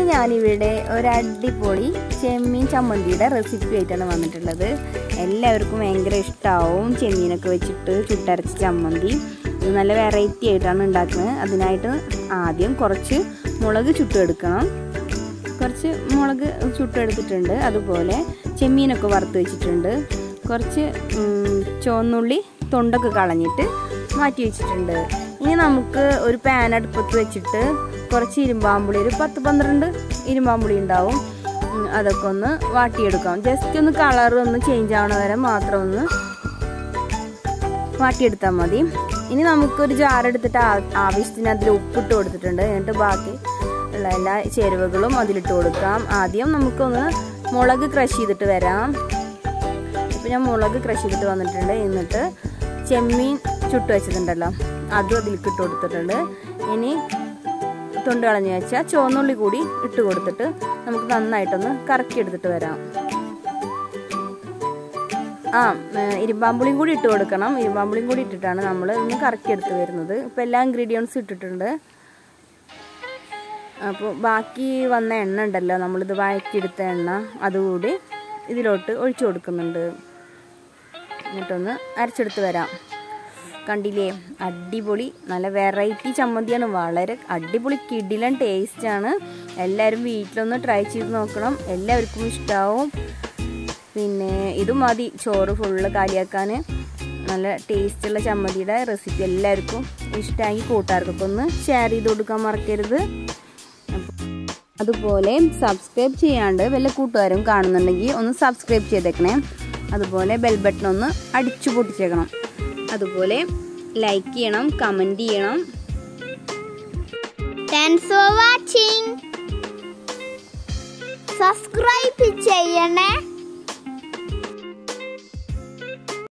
ഞാനിവിടെ ഒരു അടിപൊളി ചെമ്മീൻ ചമ്മന്തിയുടെ റെസിപ്പി ആയിട്ടാണ് വന്നിട്ടുള്ളത് എല്ലാവർക്കും ഭയങ്കര ഇഷ്ടമാവും ചെമ്മീനൊക്കെ വെച്ചിട്ട് ചുട്ടരച്ച ചമ്മന്തി ഇത് നല്ല വെറൈറ്റി ആയിട്ടാണ് ഉണ്ടാക്കുന്നത് അതിനായിട്ട് ആദ്യം കുറച്ച് മുളക് ചുട്ടെടുക്കണം കുറച്ച് മുളക് ചുട്ടെടുത്തിട്ടുണ്ട് അതുപോലെ ചെമ്മീനൊക്കെ വറുത്ത് വെച്ചിട്ടുണ്ട് കുറച്ച് ഉം, ചുവന്നുള്ളി തൊണ്ടൊക്കെ കളഞ്ഞിട്ട് മാറ്റി വെച്ചിട്ടുണ്ട് ഇനി നമുക്ക് ഒരു പാൻ അടുപ്പത്ത് വെച്ചിട്ട് കുറച്ച് ഇരുമ്പാമ്പുളി ഒരു പത്ത് പന്ത്രണ്ട് ഇരുമ്പാമ്പുളി ഉണ്ടാവും ഉം, അതൊക്കെ ഒന്ന് വാട്ടിയെടുക്കാം ജസ്റ്റ് ഒന്ന് കളർ ഒന്ന് ചേഞ്ച് ആവണ വരെ മാത്രം ഒന്ന് വാട്ടിയെടുത്താൽ മതി ഇനി നമുക്കൊരു ജാറെടുത്തിട്ട് ആ- ആവശ്യത്തിന് അതിൽ ഉപ്പിട്ട് കൊടുത്തിട്ടുണ്ട് എന്നിട്ട് ബാക്കി ഉള്ള എല്ലാ ചേരുവകളും അതിലിട്ട് കൊടുക്കാം ആദ്യം നമുക്കൊന്ന് മുളക് ക്രഷ് ചെയ്തിട്ട് വരാം ഇപ്പം ഞാൻ മുളക് ക്രഷ് ചെയ്തിട്ട് വന്നിട്ടുണ്ട് എന്നിട്ട് ചെമ്മീൻ ചുട്ട് വെച്ചിട്ടുണ്ടല്ലോ അതും അതിലേക്ക് ഇട്ട് കൊടുത്തിട്ടുണ്ട് ഇനി തൊണ്ട് കളഞ്ഞ് വെച്ചാൽ ചുവന്നുള്ളി കൂടി ഇട്ട് കൊടുത്തിട്ട് നമുക്ക് നന്നായിട്ടൊന്ന് കറക്കി എടുത്തിട്ട് വരാം ആ ഏഹ് ഇരുമ്പാമ്പുളിയും കൂടി ഇട്ട് കൊടുക്കണം ഇരുമ്പാമ്പുളിയും കൂടി ഇട്ടിട്ടാണ് നമ്മൾ ഇന്ന് കറക്കി എടുത്ത് വരുന്നത് ഇപ്പം എല്ലാ ഇൻഗ്രീഡിയൻസും ഇട്ടിട്ടുണ്ട് അപ്പോൾ ബാക്കി വന്ന എണ്ണ ഉണ്ടല്ലോ നമ്മളിത് വഴറ്റിയെടുത്ത എണ്ണ അതുകൂടി ഇതിലോട്ട് ഒഴിച്ചു കൊടുക്കുന്നുണ്ട് എന്നിട്ടൊന്ന് അരച്ചെടുത്ത് വരാം കണ്ടില്ലേ അടിപൊളി നല്ല വെറൈറ്റി ചമ്മന്തിയാണ് വളരെ അടിപൊളി കിടിലൻ ടേസ്റ്റാണ് എല്ലാവരും വീട്ടിലൊന്ന് ട്രൈ ചെയ്ത് നോക്കണം എല്ലാവർക്കും ഇഷ്ടമാവും പിന്നെ ഇത് മതി ചോറ് ഫുള്ള് കാലിയാക്കാൻ നല്ല ടേസ്റ്റുള്ള ചമ്മന്തിയുടെ റെസിപ്പി എല്ലാവർക്കും ഇഷ്ടമായി കൂട്ടുകാർക്കൊക്കെ ഒന്ന് ഷെയർ ചെയ്ത് കൊടുക്കാൻ മറക്കരുത് അതുപോലെ സബ്സ്ക്രൈബ് ചെയ്യാണ്ട് വല്ല കൂട്ടുകാരും കാണുന്നുണ്ടെങ്കിൽ ഒന്ന് സബ്സ്ക്രൈബ് ചെയ്തേക്കണേ അതുപോലെ ബെൽ ബട്ടൺ ഒന്ന് അടിച്ചു പൊട്ടിച്ചേക്കണം അതുപോലെ ലൈക്ക് ചെയ്യണം കമൻറ്റ് ചെയ്യണം താങ്ക്സ് ഫോർ വാച്ചിങ് സബ്സ്ക്രൈബ് ചെയ്യണേ